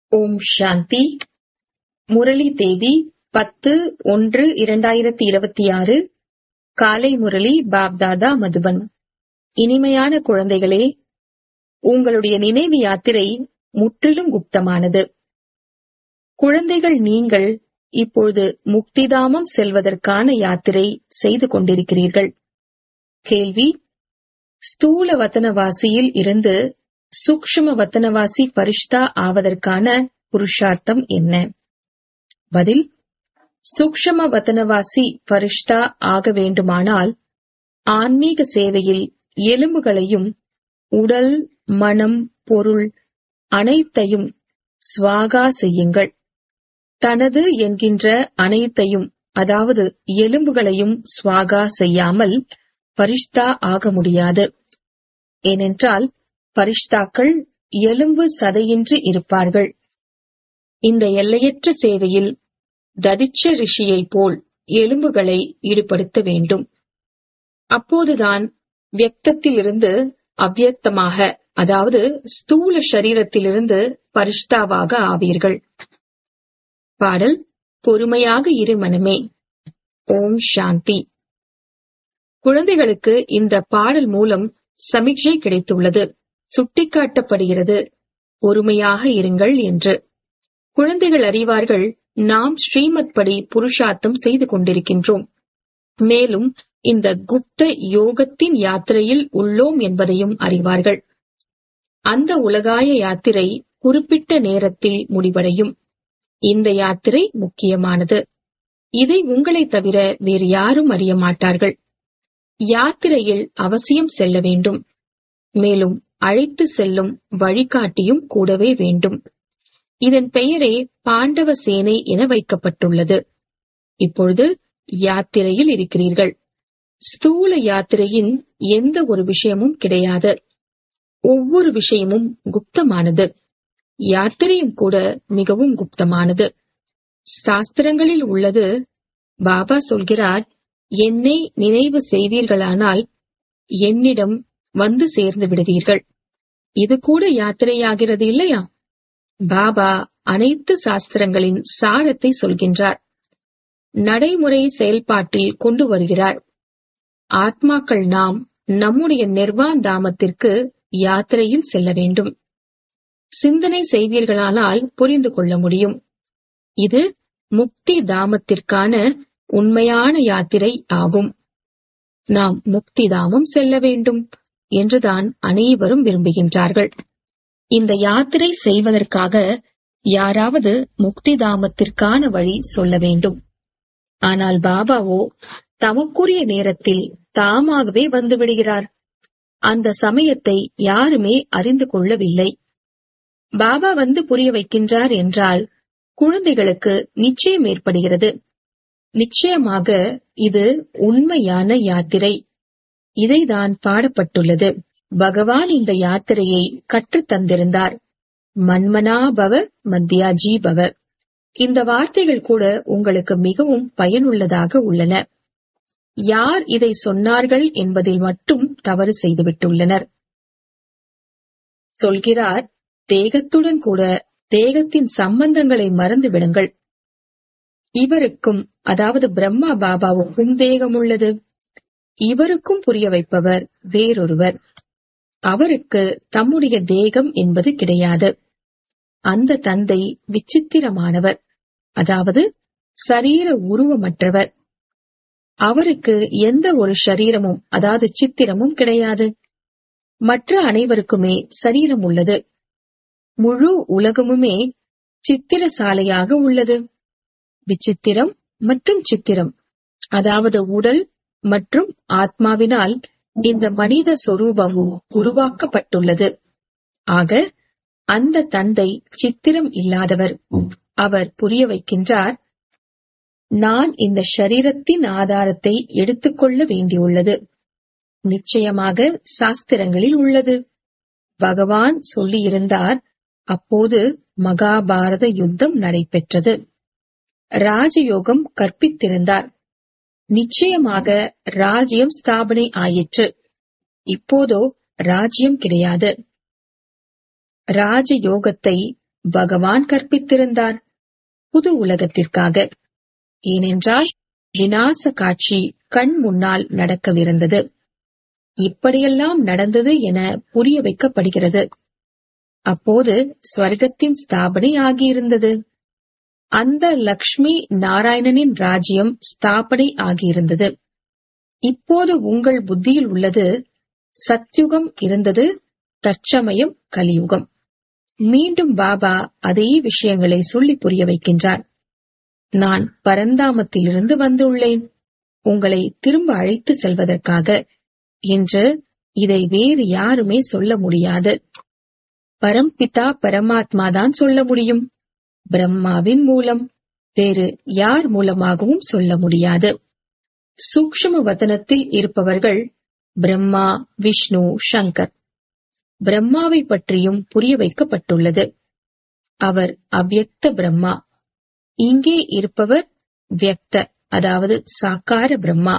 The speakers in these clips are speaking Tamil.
ஓம் சாந்தி முரளி தேதி பத்து ஒன்று இரண்டாயிரத்தி இருபத்தி ஆறு காலை முரளி பாப்தாதா மதுபன் இனிமையான குழந்தைகளே உங்களுடைய நினைவு யாத்திரை முற்றிலும் குப்தமானது குழந்தைகள் நீங்கள் இப்பொழுது முக்திதாமம் செல்வதற்கான யாத்திரை செய்து கொண்டிருக்கிறீர்கள் கேள்வி ஸ்தூல வத்தனவாசியில் இருந்து சூக்ஷ்ம வத்தனவாசி பரிஷ்தா ஆவதற்கான புருஷார்த்தம் என்ன பதில் சூக்ஷ்ம வத்தனவாசி பரிஷ்தா ஆக வேண்டுமானால் ஆன்மீக சேவையில் எலும்புகளையும் உடல் மனம் பொருள் அனைத்தையும் ஸ்வாகா செய்யுங்கள் தனது என்கின்ற அனைத்தையும் அதாவது எலும்புகளையும் ஸ்வாகா செய்யாமல் பரிஷ்தா ஆக முடியாது ஏனென்றால் பரிஷ்தாக்கள் எலும்பு சதையின்றி இருப்பார்கள் இந்த எல்லையற்ற சேவையில் ததிச்ச ரிஷியைப் போல் எலும்புகளை ஈடுபடுத்த வேண்டும் அப்போதுதான் வியக்தத்திலிருந்து அவ்வியக்தமாக அதாவது ஸ்தூல சரீரத்திலிருந்து பரிஷ்தாவாக ஆவீர்கள் பாடல் பொறுமையாக இரு மனமே ஓம் சாந்தி குழந்தைகளுக்கு இந்த பாடல் மூலம் சமிக்ஷை கிடைத்துள்ளது சுட்டிக்காட்டப்படுகிறது பொறுமையாக இருங்கள் என்று குழந்தைகள் அறிவார்கள் நாம் ஸ்ரீமத் படி புருஷார்த்தம் செய்து கொண்டிருக்கின்றோம் மேலும் இந்த குப்த யோகத்தின் யாத்திரையில் உள்ளோம் என்பதையும் அறிவார்கள் அந்த உலகாய யாத்திரை குறிப்பிட்ட நேரத்தில் முடிவடையும் இந்த யாத்திரை முக்கியமானது இதை உங்களை தவிர வேறு யாரும் அறிய மாட்டார்கள் யாத்திரையில் அவசியம் செல்ல வேண்டும் மேலும் அழைத்து செல்லும் வழிகாட்டியும் கூடவே வேண்டும் இதன் பெயரே பாண்டவ சேனை என வைக்கப்பட்டுள்ளது இப்பொழுது யாத்திரையில் இருக்கிறீர்கள் ஸ்தூல யாத்திரையின் எந்த ஒரு விஷயமும் கிடையாது ஒவ்வொரு விஷயமும் குப்தமானது யாத்திரையும் கூட மிகவும் குப்தமானது சாஸ்திரங்களில் உள்ளது பாபா சொல்கிறார் என்னை நினைவு செய்வீர்களானால் என்னிடம் வந்து சேர்ந்து விடுவீர்கள் இது கூட யாத்திரையாகிறது இல்லையா பாபா அனைத்து சாஸ்திரங்களின் சாரத்தை சொல்கின்றார் நடைமுறை செயல்பாட்டில் கொண்டு வருகிறார் ஆத்மாக்கள் நாம் நம்முடைய நிர்வான் தாமத்திற்கு யாத்திரையில் செல்ல வேண்டும் சிந்தனை செய்வீர்களானால் புரிந்து கொள்ள முடியும் இது முக்தி தாமத்திற்கான உண்மையான யாத்திரை ஆகும் நாம் முக்தி தாமம் செல்ல வேண்டும் என்றுதான் அனைவரும் விரும்புகின்றார்கள் இந்த யாத்திரை செய்வதற்காக யாராவது முக்தி தாமத்திற்கான வழி சொல்ல வேண்டும் ஆனால் பாபாவோ தமக்குரிய நேரத்தில் தாமாகவே வந்து விடுகிறார் அந்த சமயத்தை யாருமே அறிந்து கொள்ளவில்லை பாபா வந்து புரிய வைக்கின்றார் என்றால் குழந்தைகளுக்கு நிச்சயம் ஏற்படுகிறது நிச்சயமாக இது உண்மையான யாத்திரை இதைதான் பாடப்பட்டுள்ளது பகவான் இந்த யாத்திரையை கற்றுத் தந்திருந்தார் மன்மனாபவ மத்தியாஜி பவ இந்த வார்த்தைகள் கூட உங்களுக்கு மிகவும் பயனுள்ளதாக உள்ளன யார் இதை சொன்னார்கள் என்பதில் மட்டும் தவறு செய்துவிட்டுள்ளனர் சொல்கிறார் தேகத்துடன் கூட தேகத்தின் சம்பந்தங்களை மறந்து விடுங்கள் இவருக்கும் அதாவது பிரம்மா பாபாவுக்கும் தேகம் உள்ளது இவருக்கும் புரிய வைப்பவர் வேறொருவர் அவருக்கு தம்முடைய தேகம் என்பது கிடையாது அந்த தந்தை விசித்திரமானவர் அதாவது சரீர உருவமற்றவர் அவருக்கு எந்த ஒரு சரீரமும் அதாவது சித்திரமும் கிடையாது மற்ற அனைவருக்குமே சரீரம் உள்ளது முழு உலகமுமே சித்திர சாலையாக உள்ளது விசித்திரம் மற்றும் சித்திரம் அதாவது உடல் மற்றும் ஆத்மாவினால் இந்த மனித சொரூபம் உருவாக்கப்பட்டுள்ளது ஆக அந்த தந்தை சித்திரம் இல்லாதவர் அவர் புரிய வைக்கின்றார் நான் இந்த ஷரீரத்தின் ஆதாரத்தை எடுத்துக்கொள்ள வேண்டியுள்ளது நிச்சயமாக சாஸ்திரங்களில் உள்ளது பகவான் சொல்லியிருந்தார் அப்போது மகாபாரத யுத்தம் நடைபெற்றது ராஜயோகம் கற்பித்திருந்தார் நிச்சயமாக ராஜ்யம் ஸ்தாபனை ஆயிற்று இப்போதோ ராஜ்யம் கிடையாது ராஜயோகத்தை பகவான் கற்பித்திருந்தார் புது உலகத்திற்காக ஏனென்றால் விநாச காட்சி கண் முன்னால் நடக்கவிருந்தது இப்படியெல்லாம் நடந்தது என புரிய வைக்கப்படுகிறது அப்போது ஸ்வர்க்கத்தின் ஸ்தாபனை ஆகியிருந்தது அந்த லக்ஷ்மி நாராயணனின் ராஜ்யம் ஸ்தாபனை ஆகியிருந்தது இப்போது உங்கள் புத்தியில் உள்ளது சத்யுகம் இருந்தது தற்சமயம் கலியுகம் மீண்டும் பாபா அதே விஷயங்களை சொல்லி புரிய வைக்கின்றார் நான் பரந்தாமத்திலிருந்து வந்துள்ளேன் உங்களை திரும்ப அழைத்து செல்வதற்காக என்று இதை வேறு யாருமே சொல்ல முடியாது பரம்பிதா பரமாத்மா தான் சொல்ல முடியும் பிரம்மாவின் மூலம் வேறு யார் மூலமாகவும் சொல்ல முடியாது சூக்ஷ்ம வதனத்தில் இருப்பவர்கள் பிரம்மா விஷ்ணு சங்கர் பிரம்மாவை பற்றியும் புரிய வைக்கப்பட்டுள்ளது அவர் அவ்யக்த பிரம்மா இங்கே இருப்பவர் வியக்த அதாவது சாக்கார பிரம்மா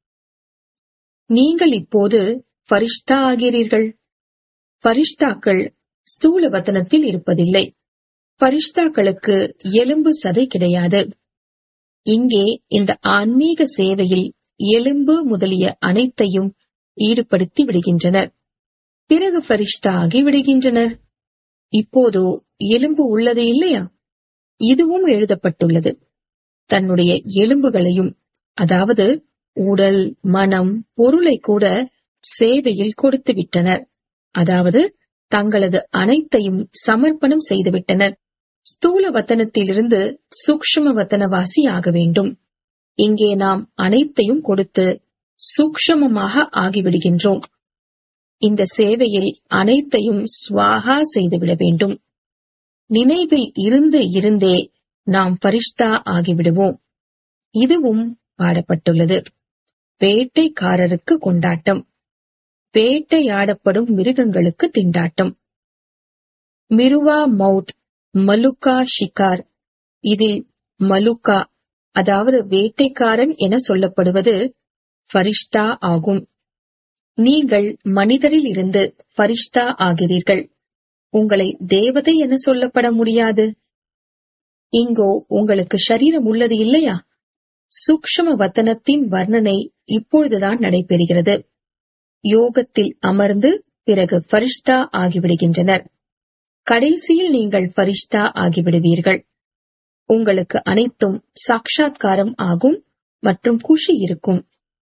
நீங்கள் இப்போது பரிஷ்தா ஆகிறீர்கள் பரிஷ்தாக்கள் ஸ்தூல வதனத்தில் இருப்பதில்லை பரிஷ்தாக்களுக்கு எலும்பு சதை கிடையாது இங்கே இந்த ஆன்மீக சேவையில் எலும்பு முதலிய அனைத்தையும் ஈடுபடுத்தி விடுகின்றனர் பிறகு பரிஷ்தா ஆகி விடுகின்றனர் இப்போதோ எலும்பு உள்ளது இல்லையா இதுவும் எழுதப்பட்டுள்ளது தன்னுடைய எலும்புகளையும் அதாவது உடல் மனம் பொருளை கூட சேவையில் கொடுத்து விட்டனர் அதாவது தங்களது அனைத்தையும் சமர்ப்பணம் செய்துவிட்டனர் ஸ்தூல வத்தனத்திலிருந்து சூக்ஷ்ம வத்தனவாசி ஆக வேண்டும் இங்கே நாம் அனைத்தையும் கொடுத்து சூக்ஷ்மமாக ஆகிவிடுகின்றோம் இந்த சேவையில் அனைத்தையும் ஸ்வாகா செய்துவிட வேண்டும் நினைவில் இருந்து இருந்தே நாம் பரிஷ்தா ஆகிவிடுவோம் இதுவும் பாடப்பட்டுள்ளது வேட்டைக்காரருக்கு கொண்டாட்டம் வேட்டையாடப்படும் மிருகங்களுக்கு திண்டாட்டம் மிருவா மவுட் மலுக்கா ஷிகார் இதில் மலுக்கா அதாவது வேட்டைக்காரன் என சொல்லப்படுவது ஃபரிஷ்தா ஆகும் நீங்கள் மனிதரில் இருந்து ஃபரிஷ்தா ஆகிறீர்கள் உங்களை தேவதை என சொல்லப்பட முடியாது இங்கோ உங்களுக்கு சரீரம் உள்ளது இல்லையா சூக்ஷ்ம வத்தனத்தின் வர்ணனை இப்பொழுதுதான் நடைபெறுகிறது யோகத்தில் அமர்ந்து பிறகு ஃபரிஷ்தா ஆகிவிடுகின்றனர் கடைசியில் நீங்கள் ஃபரிஷ்தா ஆகிவிடுவீர்கள் உங்களுக்கு அனைத்தும் சாட்சாத்காரம் ஆகும் மற்றும் குஷி இருக்கும்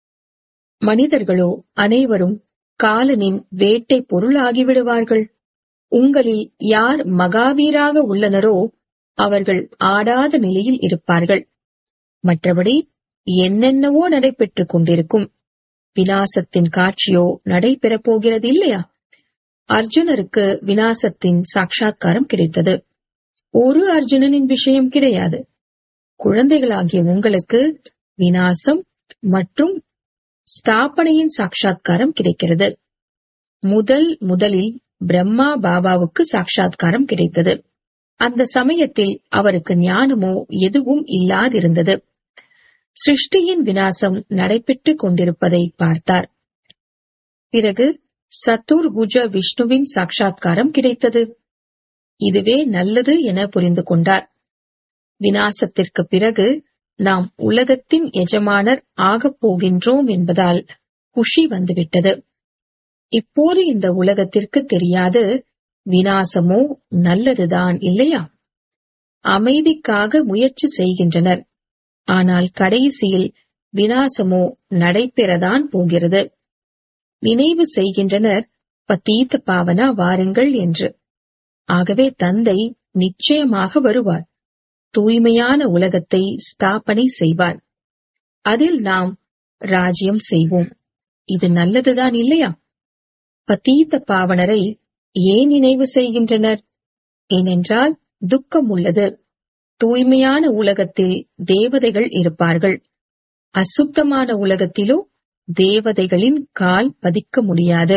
மனிதர்களோ அனைவரும் காலனின் வேட்டை பொருள் ஆகிவிடுவார்கள் உங்களில் யார் மகாவீராக உள்ளனரோ அவர்கள் ஆடாத நிலையில் இருப்பார்கள் மற்றபடி என்னென்னவோ நடைபெற்றுக் கொண்டிருக்கும் வினாசத்தின் காட்சியோ நடைபெறப் போகிறது இல்லையா அர்ஜுனருக்கு வினாசத்தின் சாட்சாத்காரம் கிடைத்தது ஒரு அர்ஜுனனின் விஷயம் கிடையாது குழந்தைகளாகிய உங்களுக்கு வினாசம் மற்றும் ஸ்தாபனையின் சாட்சாத்காரம் கிடைக்கிறது முதல் முதலில் பிரம்மா பாபாவுக்கு சாட்சாத்காரம் கிடைத்தது அந்த சமயத்தில் அவருக்கு ஞானமோ எதுவும் இல்லாதிருந்தது சிருஷ்டியின் வினாசம் நடைபெற்றுக் கொண்டிருப்பதை பார்த்தார் பிறகு சத்துர்புஜ விஷ்ணுவின் சாட்சாத்காரம் கிடைத்தது இதுவே நல்லது என புரிந்து கொண்டார் வினாசத்திற்கு பிறகு நாம் உலகத்தின் எஜமானர் ஆகப் போகின்றோம் என்பதால் குஷி வந்துவிட்டது இப்போது இந்த உலகத்திற்கு தெரியாது வினாசமோ நல்லதுதான் இல்லையா அமைதிக்காக முயற்சி செய்கின்றனர் ஆனால் கடைசியில் வினாசமோ நடைபெறதான் போகிறது நினைவு செய்கின்றனர் பத்தீத்த பாவனா வாருங்கள் என்று ஆகவே தந்தை நிச்சயமாக வருவார் தூய்மையான உலகத்தை ஸ்தாபனை செய்வார் அதில் நாம் ராஜ்யம் செய்வோம் இது நல்லதுதான் இல்லையா பத்தீத்த பாவனரை ஏன் நினைவு செய்கின்றனர் ஏனென்றால் துக்கம் உள்ளது தூய்மையான உலகத்தில் தேவதைகள் இருப்பார்கள் அசுத்தமான உலகத்திலோ தேவதைகளின் கால் பதிக்க முடியாது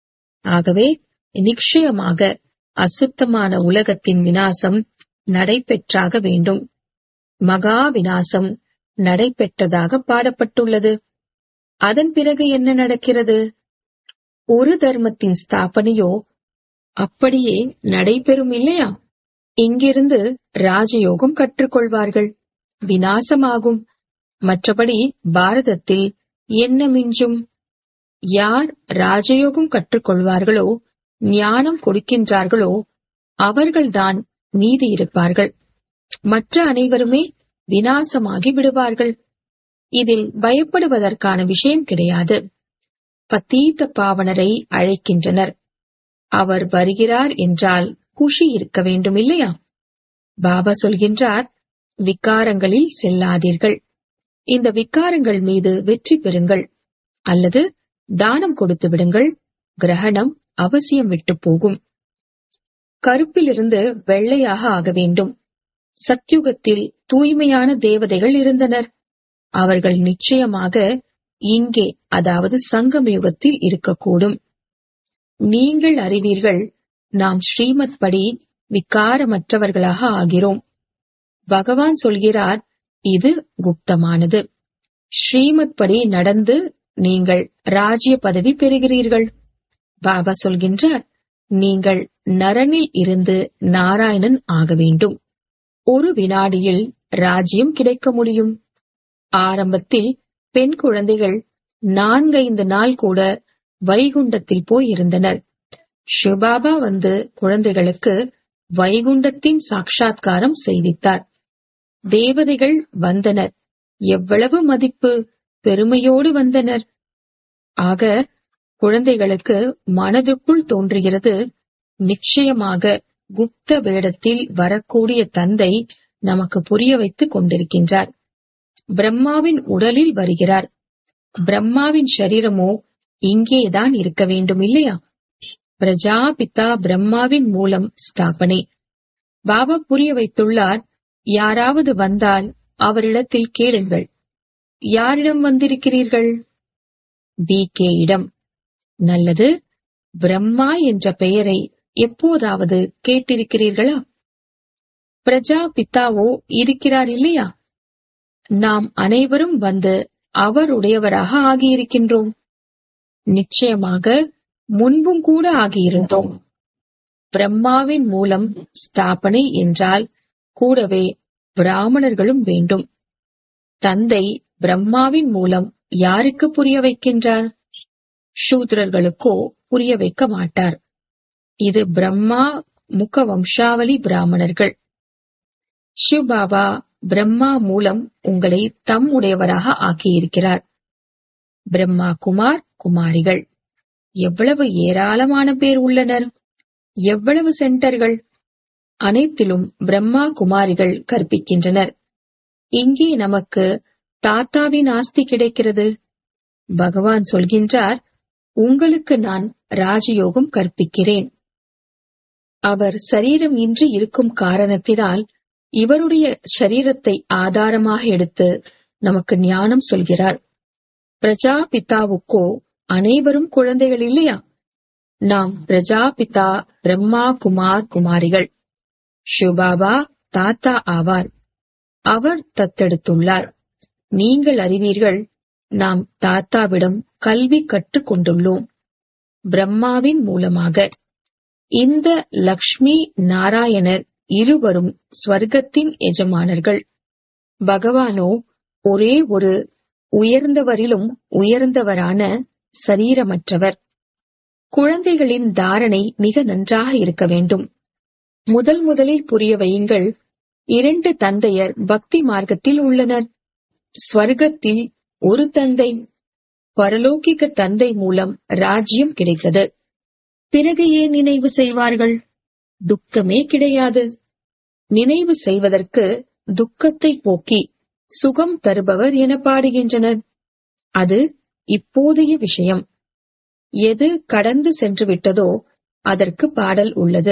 ஆகவே நிச்சயமாக அசுத்தமான உலகத்தின் வினாசம் நடைபெற்றாக வேண்டும் மகா வினாசம் நடைபெற்றதாக பாடப்பட்டுள்ளது அதன் பிறகு என்ன நடக்கிறது ஒரு தர்மத்தின் ஸ்தாபனையோ அப்படியே நடைபெறும் இல்லையா இங்கிருந்து ராஜயோகம் கற்றுக்கொள்வார்கள் வினாசமாகும் மற்றபடி பாரதத்தில் என்ன மிஞ்சும் யார் ராஜயோகம் கற்றுக்கொள்வார்களோ ஞானம் கொடுக்கின்றார்களோ அவர்கள்தான் மீதி இருப்பார்கள் மற்ற அனைவருமே வினாசமாகி விடுவார்கள் இதில் பயப்படுவதற்கான விஷயம் கிடையாது பத்தீத்த பாவனரை அழைக்கின்றனர் அவர் வருகிறார் என்றால் குஷி இருக்க வேண்டும் இல்லையா பாபா சொல்கின்றார் விக்காரங்களில் செல்லாதீர்கள் இந்த விக்காரங்கள் மீது வெற்றி பெறுங்கள் அல்லது தானம் கொடுத்து விடுங்கள் கிரகணம் அவசியம் விட்டு போகும் கருப்பிலிருந்து வெள்ளையாக ஆக வேண்டும் சத்யுகத்தில் தூய்மையான தேவதைகள் இருந்தனர் அவர்கள் நிச்சயமாக இங்கே அதாவது சங்கம் யுகத்தில் இருக்கக்கூடும் நீங்கள் அறிவீர்கள் நாம் ஸ்ரீமத் படி விக்காரமற்றவர்களாக ஆகிறோம் பகவான் சொல்கிறார் இது குப்தமானது ஸ்ரீமத் படி நடந்து நீங்கள் ராஜ்ய பதவி பெறுகிறீர்கள் பாபா சொல்கின்றார் நீங்கள் நரனில் இருந்து நாராயணன் ஆக வேண்டும் ஒரு வினாடியில் ராஜ்யம் கிடைக்க முடியும் ஆரம்பத்தில் பெண் குழந்தைகள் நான்கைந்து நாள் கூட வைகுண்டத்தில் போய் இருந்தனர் சிவபாபா வந்து குழந்தைகளுக்கு வைகுண்டத்தின் சாட்சா்காரம் செய்வித்தார் தேவதைகள் வந்தனர் எவ்வளவு மதிப்பு பெருமையோடு வந்தனர் ஆக குழந்தைகளுக்கு மனதுக்குள் தோன்றுகிறது நிச்சயமாக குப்த வேடத்தில் வரக்கூடிய தந்தை நமக்கு புரிய வைத்துக் கொண்டிருக்கின்றார் பிரம்மாவின் உடலில் வருகிறார் பிரம்மாவின் சரீரமோ இங்கேதான் இருக்க வேண்டும் இல்லையா பிரஜாபிதா பிரம்மாவின் மூலம் ஸ்தாபனை பாபா புரிய வைத்துள்ளார் யாராவது வந்தால் அவரிடத்தில் கேளுங்கள் யாரிடம் வந்திருக்கிறீர்கள் பி கே இடம் நல்லது பிரம்மா என்ற பெயரை எப்போதாவது கேட்டிருக்கிறீர்களா பிரஜாபிதாவோ இருக்கிறார் இல்லையா நாம் அனைவரும் வந்து அவருடையவராக ஆகியிருக்கின்றோம் நிச்சயமாக முன்பும் கூட ஆகியிருந்தோம் பிரம்மாவின் மூலம் ஸ்தாபனை என்றால் கூடவே பிராமணர்களும் வேண்டும் தந்தை பிரம்மாவின் மூலம் யாருக்கு புரிய வைக்கின்றார் சூத்ரர்களுக்கோ புரிய வைக்க மாட்டார் இது பிரம்மா முக வம்சாவளி பிராமணர்கள் சிவபாபா பிரம்மா மூலம் உங்களை தம் உடையவராக ஆக்கியிருக்கிறார் பிரம்மா குமார் குமாரிகள் எவ்வளவு ஏராளமான பேர் உள்ளனர் எவ்வளவு சென்டர்கள் அனைத்திலும் பிரம்மா குமாரிகள் கற்பிக்கின்றனர் இங்கே நமக்கு தாத்தாவின் ஆஸ்தி கிடைக்கிறது பகவான் சொல்கின்றார் உங்களுக்கு நான் ராஜயோகம் கற்பிக்கிறேன் அவர் சரீரம் இன்றி இருக்கும் காரணத்தினால் இவருடைய சரீரத்தை ஆதாரமாக எடுத்து நமக்கு ஞானம் சொல்கிறார் பிரஜாபிதாவுக்கோ அனைவரும் குழந்தைகள் இல்லையா நாம் பிரஜாபிதா பிரம்மா குமார் குமாரிகள் சிவபாபா தாத்தா ஆவார் அவர் தத்தெடுத்துள்ளார் நீங்கள் அறிவீர்கள் நாம் தாத்தாவிடம் கல்வி கற்றுக் கொண்டுள்ளோம் பிரம்மாவின் மூலமாக இந்த லக்ஷ்மி நாராயணர் இருவரும் ஸ்வர்க்கத்தின் எஜமானர்கள் பகவானோ ஒரே ஒரு உயர்ந்தவரிலும் உயர்ந்தவரான சரீரமற்றவர் குழந்தைகளின் தாரணை மிக நன்றாக இருக்க வேண்டும் முதல் முதலில் புரிய வையுங்கள் இரண்டு தந்தையர் பக்தி மார்க்கத்தில் உள்ளனர் ஸ்வர்க்கத்தில் ஒரு தந்தை பரலோகிக தந்தை மூலம் ராஜ்யம் கிடைத்தது பிறகு ஏன் நினைவு செய்வார்கள் துக்கமே கிடையாது நினைவு செய்வதற்கு துக்கத்தை போக்கி சுகம் தருபவர் என பாடுகின்றனர் அது இப்போதைய விஷயம் எது கடந்து சென்று விட்டதோ அதற்கு பாடல் உள்ளது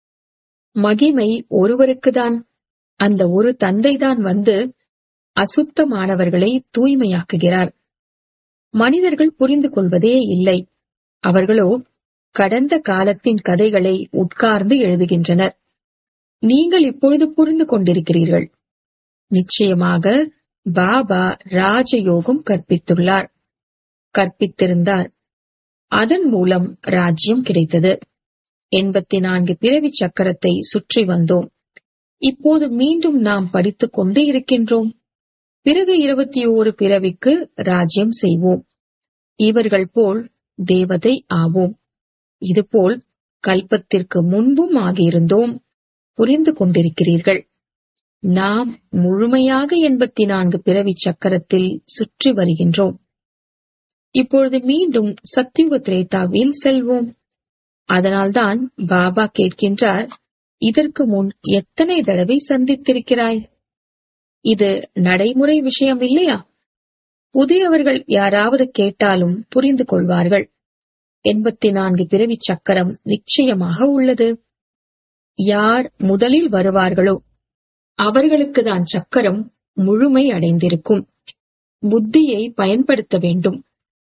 மகிமை ஒருவருக்குதான் அந்த ஒரு தந்தைதான் வந்து அசுத்தமானவர்களை தூய்மையாக்குகிறார் மனிதர்கள் புரிந்து கொள்வதே இல்லை அவர்களோ கடந்த காலத்தின் கதைகளை உட்கார்ந்து எழுதுகின்றனர் நீங்கள் இப்பொழுது புரிந்து கொண்டிருக்கிறீர்கள் நிச்சயமாக பாபா ராஜயோகம் கற்பித்துள்ளார் கற்பித்திருந்தார் அதன் மூலம் ராஜ்யம் கிடைத்தது எண்பத்தி நான்கு பிறவி சக்கரத்தை சுற்றி வந்தோம் இப்போது மீண்டும் நாம் படித்துக் கொண்டு இருக்கின்றோம் பிறகு இருபத்தி ஓரு பிறவிக்கு ராஜ்யம் செய்வோம் இவர்கள் போல் தேவதை ஆவோம் இதுபோல் கல்பத்திற்கு முன்பும் ஆகியிருந்தோம் புரிந்து கொண்டிருக்கிறீர்கள் நாம் முழுமையாக எண்பத்தி நான்கு பிறவி சக்கரத்தில் சுற்றி வருகின்றோம் இப்பொழுது மீண்டும் சத்தியுக திரேதாவில் செல்வோம் அதனால்தான் பாபா கேட்கின்றார் இதற்கு முன் எத்தனை தடவை சந்தித்திருக்கிறாய் இது நடைமுறை விஷயம் இல்லையா புதியவர்கள் யாராவது கேட்டாலும் புரிந்து கொள்வார்கள் எண்பத்தி நான்கு பிறவி சக்கரம் நிச்சயமாக உள்ளது யார் முதலில் வருவார்களோ அவர்களுக்குதான் சக்கரம் முழுமை அடைந்திருக்கும் புத்தியை பயன்படுத்த வேண்டும்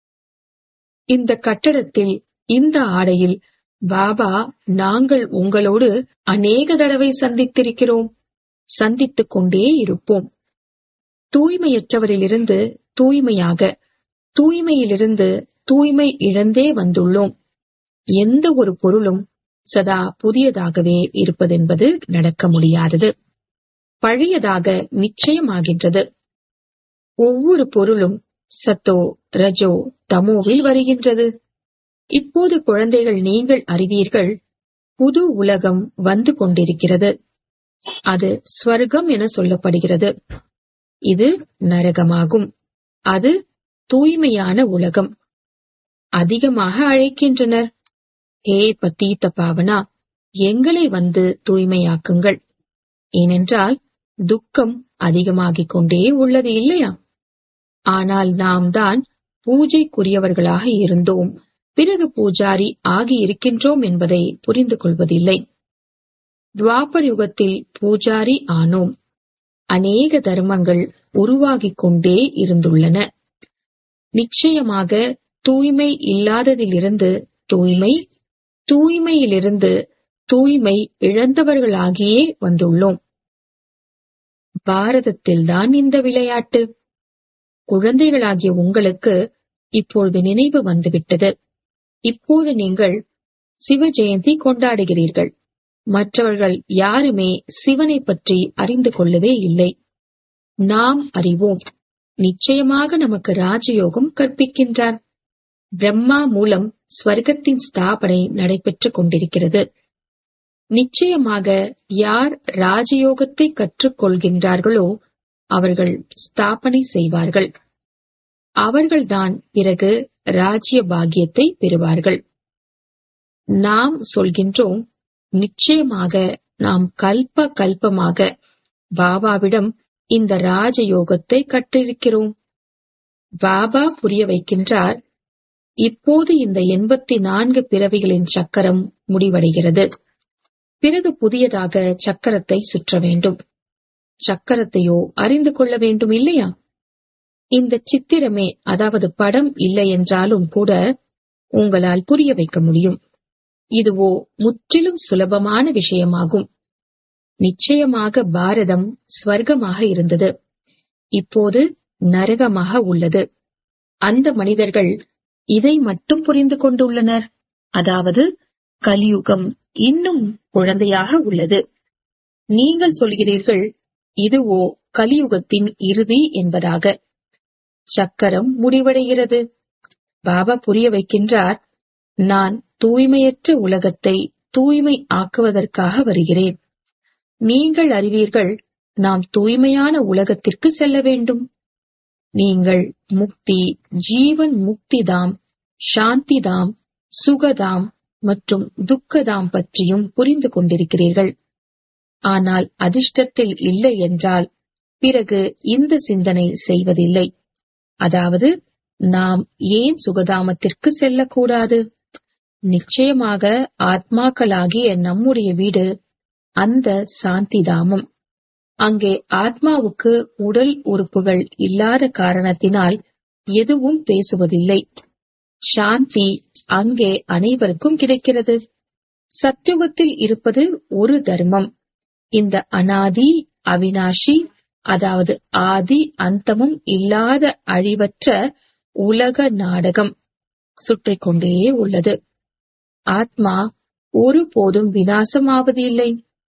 இந்த கட்டடத்தில் இந்த ஆடையில் பாபா நாங்கள் உங்களோடு அநேக தடவை சந்தித்திருக்கிறோம் சந்தித்துக் கொண்டே இருப்போம் தூய்மையற்றவரிலிருந்து தூய்மையாக தூய்மையிலிருந்து தூய்மை இழந்தே வந்துள்ளோம் எந்த ஒரு பொருளும் சதா புதியதாகவே இருப்பதென்பது நடக்க முடியாதது பழையதாக நிச்சயமாகின்றது ஒவ்வொரு பொருளும் சத்தோ ரஜோ தமோவில் வருகின்றது இப்போது குழந்தைகள் நீங்கள் அறிவீர்கள் புது உலகம் வந்து கொண்டிருக்கிறது அது ஸ்வர்க்கம் என சொல்லப்படுகிறது இது நரகமாகும் அது தூய்மையான உலகம் அதிகமாக அழைக்கின்றனர் ஹே பத்தீத்த பாவனா எங்களை வந்து தூய்மையாக்குங்கள் ஏனென்றால் துக்கம் அதிகமாகிக் கொண்டே உள்ளது இல்லையா ஆனால் நாம் தான் பூஜைக்குரியவர்களாக இருந்தோம் பிறகு பூஜாரி ஆகி இருக்கின்றோம் என்பதை புரிந்து கொள்வதில்லை துவாபர் யுகத்தில் பூஜாரி ஆனோம் அநேக தர்மங்கள் உருவாகிக் கொண்டே இருந்துள்ளன நிச்சயமாக தூய்மை இல்லாததிலிருந்து தூய்மை தூய்மையிலிருந்து தூய்மை இழந்தவர்களாகியே வந்துள்ளோம் பாரதத்தில்தான் இந்த விளையாட்டு குழந்தைகளாகிய உங்களுக்கு இப்பொழுது நினைவு வந்துவிட்டது இப்போது நீங்கள் சிவ ஜெயந்தி கொண்டாடுகிறீர்கள் மற்றவர்கள் யாருமே சிவனை பற்றி அறிந்து கொள்ளவே இல்லை நாம் அறிவோம் நிச்சயமாக நமக்கு ராஜயோகம் கற்பிக்கின்றார் பிரம்மா மூலம் ஸ்வர்க்கத்தின் ஸ்தாபனை நடைபெற்றுக் கொண்டிருக்கிறது நிச்சயமாக யார் ராஜயோகத்தை கற்றுக்கொள்கின்றார்களோ அவர்கள் ஸ்தாபனை செய்வார்கள் அவர்கள்தான் பிறகு ராஜ்ய பாக்கியத்தை பெறுவார்கள் நாம் சொல்கின்றோம் நிச்சயமாக நாம் கல்ப கல்பமாக பாபாவிடம் இந்த ராஜயோகத்தை கற்றிருக்கிறோம் பாபா புரிய வைக்கின்றார் இப்போது இந்த எண்பத்தி நான்கு பிறவிகளின் சக்கரம் முடிவடைகிறது பிறகு புதியதாக சக்கரத்தை சுற்ற வேண்டும் சக்கரத்தையோ அறிந்து கொள்ள வேண்டும் இல்லையா இந்த சித்திரமே அதாவது படம் இல்லை என்றாலும் கூட உங்களால் புரிய வைக்க முடியும் இதுவோ முற்றிலும் சுலபமான விஷயமாகும் நிச்சயமாக பாரதம் ஸ்வர்க்கமாக இருந்தது இப்போது நரகமாக உள்ளது அந்த மனிதர்கள் இதை மட்டும் புரிந்து கொண்டுள்ளனர் அதாவது கலியுகம் இன்னும் குழந்தையாக உள்ளது நீங்கள் சொல்கிறீர்கள் இதுவோ கலியுகத்தின் இறுதி என்பதாக சக்கரம் முடிவடைகிறது பாபா புரிய வைக்கின்றார் நான் தூய்மையற்ற உலகத்தை தூய்மை ஆக்குவதற்காக வருகிறேன் நீங்கள் அறிவீர்கள் நாம் தூய்மையான உலகத்திற்கு செல்ல வேண்டும் நீங்கள் முக்தி ஜீவன் முக்திதாம் சாந்திதாம் சுகதாம் மற்றும் துக்கதாம் பற்றியும் புரிந்து கொண்டிருக்கிறீர்கள் ஆனால் அதிர்ஷ்டத்தில் இல்லை என்றால் பிறகு இந்த சிந்தனை செய்வதில்லை அதாவது நாம் ஏன் சுகதாமத்திற்கு செல்லக்கூடாது நிச்சயமாக ஆத்மாக்களாகிய நம்முடைய வீடு அந்த சாந்திதாமம் அங்கே ஆத்மாவுக்கு உடல் உறுப்புகள் இல்லாத காரணத்தினால் எதுவும் பேசுவதில்லை சாந்தி அங்கே அனைவருக்கும் கிடைக்கிறது சத்யுகத்தில் இருப்பது ஒரு தர்மம் இந்த அனாதி அவினாஷி அதாவது ஆதி அந்தமும் இல்லாத அழிவற்ற உலக நாடகம் சுற்றிக் கொண்டே உள்ளது ஆத்மா ஒருபோதும் வினாசமாவது இல்லை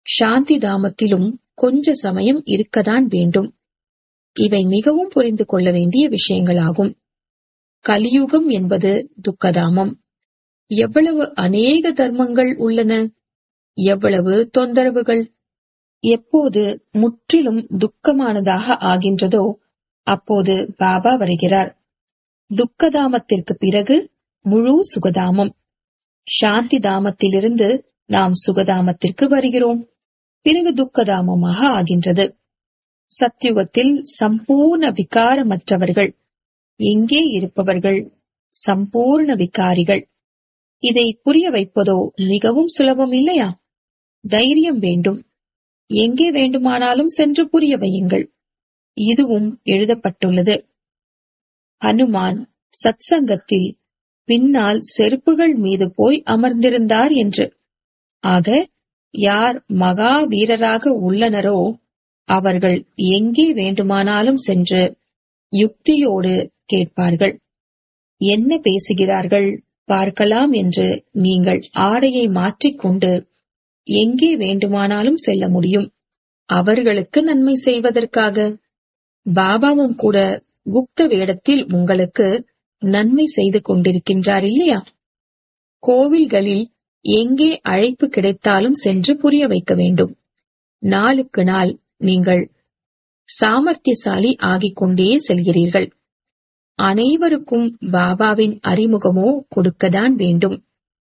சாந்தி தாமத்திலும் கொஞ்ச சமயம் இருக்கத்தான் வேண்டும் இவை மிகவும் புரிந்து கொள்ள வேண்டிய விஷயங்களாகும் கலியுகம் என்பது துக்கதாமம் எவ்வளவு அநேக தர்மங்கள் உள்ளன எவ்வளவு தொந்தரவுகள் எப்போது முற்றிலும் துக்கமானதாக ஆகின்றதோ அப்போது பாபா வருகிறார் துக்கதாமத்திற்கு பிறகு முழு சுகதாமம் சாந்தி தாமத்திலிருந்து நாம் சுகதாமத்திற்கு வருகிறோம் பிறகு துக்கதாமமாக ஆகின்றது சத்யுகத்தில் சம்பூர்ண விகாரமற்றவர்கள் எங்கே இருப்பவர்கள் சம்பூர்ண விகாரிகள் இதை புரிய வைப்பதோ மிகவும் சுலபம் இல்லையா தைரியம் வேண்டும் எங்கே வேண்டுமானாலும் சென்று புரிய வையுங்கள் இதுவும் எழுதப்பட்டுள்ளது ஹனுமான் சத்சங்கத்தில் பின்னால் செருப்புகள் மீது போய் அமர்ந்திருந்தார் என்று ஆக யார் மகா வீரராக உள்ளனரோ அவர்கள் எங்கே வேண்டுமானாலும் சென்று யுக்தியோடு கேட்பார்கள் என்ன பேசுகிறார்கள் பார்க்கலாம் என்று நீங்கள் ஆடையை மாற்றிக்கொண்டு எங்கே வேண்டுமானாலும் செல்ல முடியும் அவர்களுக்கு நன்மை செய்வதற்காக பாபாவும் கூட குப்த வேடத்தில் உங்களுக்கு நன்மை செய்து கொண்டிருக்கின்றார் இல்லையா கோவில்களில் எங்கே அழைப்பு கிடைத்தாலும் சென்று புரிய வைக்க வேண்டும் நாளுக்கு நாள் நீங்கள் சாமர்த்தியசாலி ஆகிக் கொண்டே செல்கிறீர்கள் அனைவருக்கும் பாபாவின் அறிமுகமோ கொடுக்கத்தான் வேண்டும்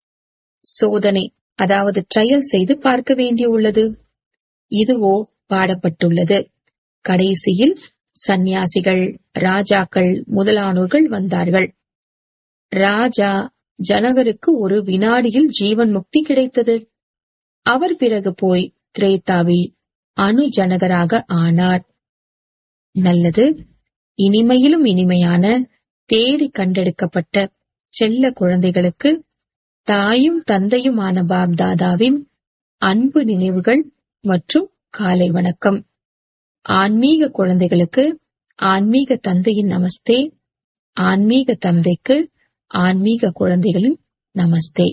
சோதனை அதாவது ட்ரையல் செய்து பார்க்க வேண்டியுள்ளது இதுவோ பாடப்பட்டுள்ளது கடைசியில் சந்நியாசிகள் ராஜாக்கள் முதலானோர்கள் வந்தார்கள் ராஜா ஜனகருக்கு ஒரு வினாடியில் ஜீவன் முக்தி கிடைத்தது அவர் பிறகு போய் திரேதாவில் அணு ஜனகராக ஆனார் நல்லது இனிமையிலும் இனிமையான தேடி கண்டெடுக்கப்பட்ட செல்ல குழந்தைகளுக்கு தாயும் தந்தையுமான பாப்தாதாவின் அன்பு நினைவுகள் மற்றும் காலை வணக்கம் ஆன்மீக குழந்தைகளுக்கு ஆன்மீக தந்தையின் நமஸ்தே ஆன்மீக தந்தைக்கு ஆன்மீக குழந்தைகளின் நமஸ்தே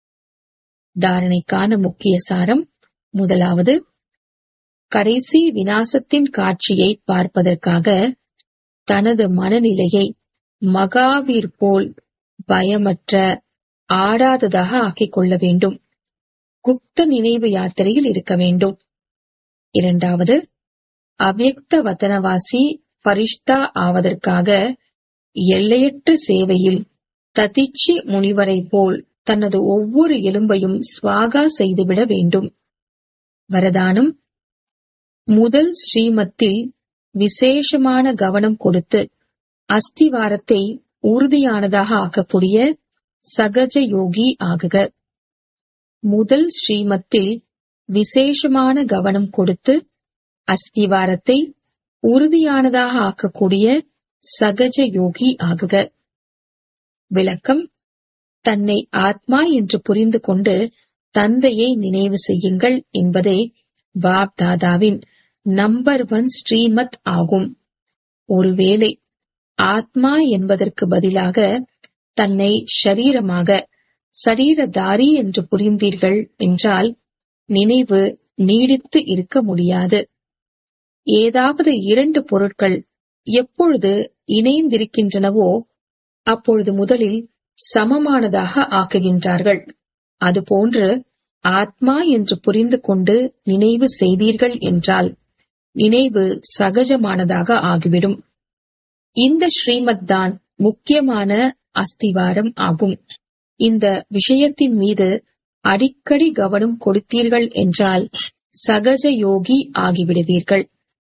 தாரணைக்கான முக்கிய சாரம் முதலாவது கடைசி வினாசத்தின் காட்சியை பார்ப்பதற்காக தனது மனநிலையை மகாவீர் போல் பயமற்ற ஆடாததாக ஆக்கிக் கொள்ள வேண்டும் குப்த நினைவு யாத்திரையில் இருக்க வேண்டும் இரண்டாவது அவ்யக்த வதனவாசி பரிஷ்தா ஆவதற்காக எல்லையற்ற சேவையில் ததிச்சி முனிவரை போல் தனது ஒவ்வொரு எலும்பையும் ஸ்வாகா செய்துவிட வேண்டும் வரதானம் முதல் ஸ்ரீமத்தில் விசேஷமான கவனம் கொடுத்து அஸ்திவாரத்தை உறுதியானதாக ஆக்கக்கூடிய சகஜ யோகி ஆகுக முதல் ஸ்ரீமத்தில் விசேஷமான கவனம் கொடுத்து அஸ்திவாரத்தை உறுதியானதாக ஆக்கக்கூடிய சகஜ யோகி ஆகுக விளக்கம் தன்னை ஆத்மா என்று புரிந்து கொண்டு தந்தையை நினைவு செய்யுங்கள் என்பதே பாப் தாதாவின் நம்பர் ஒன் ஸ்ரீமத் ஆகும் ஒருவேளை ஆத்மா என்பதற்கு பதிலாக தன்னை ஷரீரமாக சரீரதாரி என்று புரிந்தீர்கள் என்றால் நினைவு நீடித்து இருக்க முடியாது ஏதாவது இரண்டு பொருட்கள் எப்பொழுது இணைந்திருக்கின்றனவோ அப்பொழுது முதலில் சமமானதாக ஆக்குகின்றார்கள் அதுபோன்று ஆத்மா என்று புரிந்து கொண்டு நினைவு செய்தீர்கள் என்றால் நினைவு சகஜமானதாக ஆகிவிடும் இந்த ஸ்ரீமத் தான் முக்கியமான அஸ்திவாரம் ஆகும் இந்த விஷயத்தின் மீது அடிக்கடி கவனம் கொடுத்தீர்கள் என்றால் சகஜ யோகி ஆகிவிடுவீர்கள்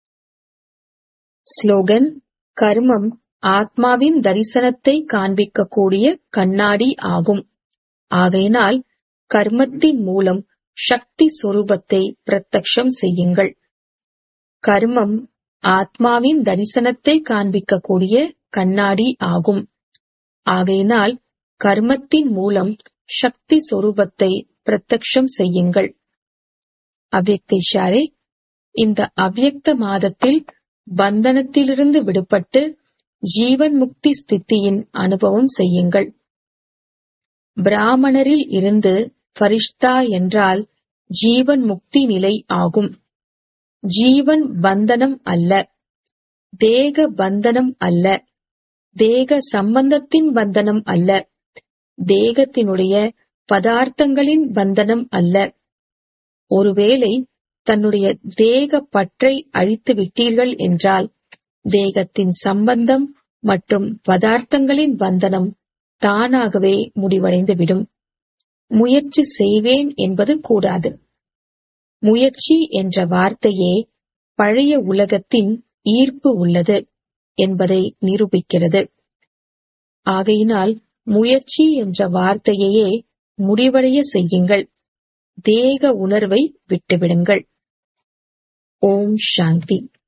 ஸ்லோகன் கர்மம் ஆத்மாவின் தரிசனத்தை காண்பிக்கக்கூடிய கண்ணாடி ஆகும் ஆகையினால் கர்மத்தின் மூலம் சக்தி சொரூபத்தை பிரத்யக்ஷம் செய்யுங்கள் கர்மம் ஆத்மாவின் தரிசனத்தை காண்பிக்கக்கூடிய கண்ணாடி ஆகும் ஆகையினால் கர்மத்தின் மூலம் சக்தி சொரூபத்தை பிரத்யக்ஷம் செய்யுங்கள் அவ்யக்தேஷாரே இந்த அவ்யக்த மாதத்தில் பந்தனத்திலிருந்து விடுபட்டு ஜீவன் முக்தி ஸ்தித்தியின் அனுபவம் செய்யுங்கள் பிராமணரில் இருந்து ஃபரிஷ்தா என்றால் ஜீவன் முக்தி நிலை ஆகும் ஜீவன் பந்தனம் அல்ல தேக பந்தனம் அல்ல தேக சம்பந்தத்தின் பந்தனம் அல்ல தேகத்தினுடைய பதார்த்தங்களின் பந்தனம் அல்ல ஒருவேளை தன்னுடைய தேக பற்றை அழித்து விட்டீர்கள் என்றால் தேகத்தின் சம்பந்தம் மற்றும் பதார்த்தங்களின் பந்தனம் தானாகவே முடிவடைந்துவிடும் முயற்சி செய்வேன் என்பது கூடாது முயற்சி என்ற வார்த்தையே பழைய உலகத்தின் ஈர்ப்பு உள்ளது என்பதை நிரூபிக்கிறது ஆகையினால் முயற்சி என்ற வார்த்தையையே முடிவடைய செய்யுங்கள் தேக உணர்வை விட்டுவிடுங்கள் ஓம் சாந்தி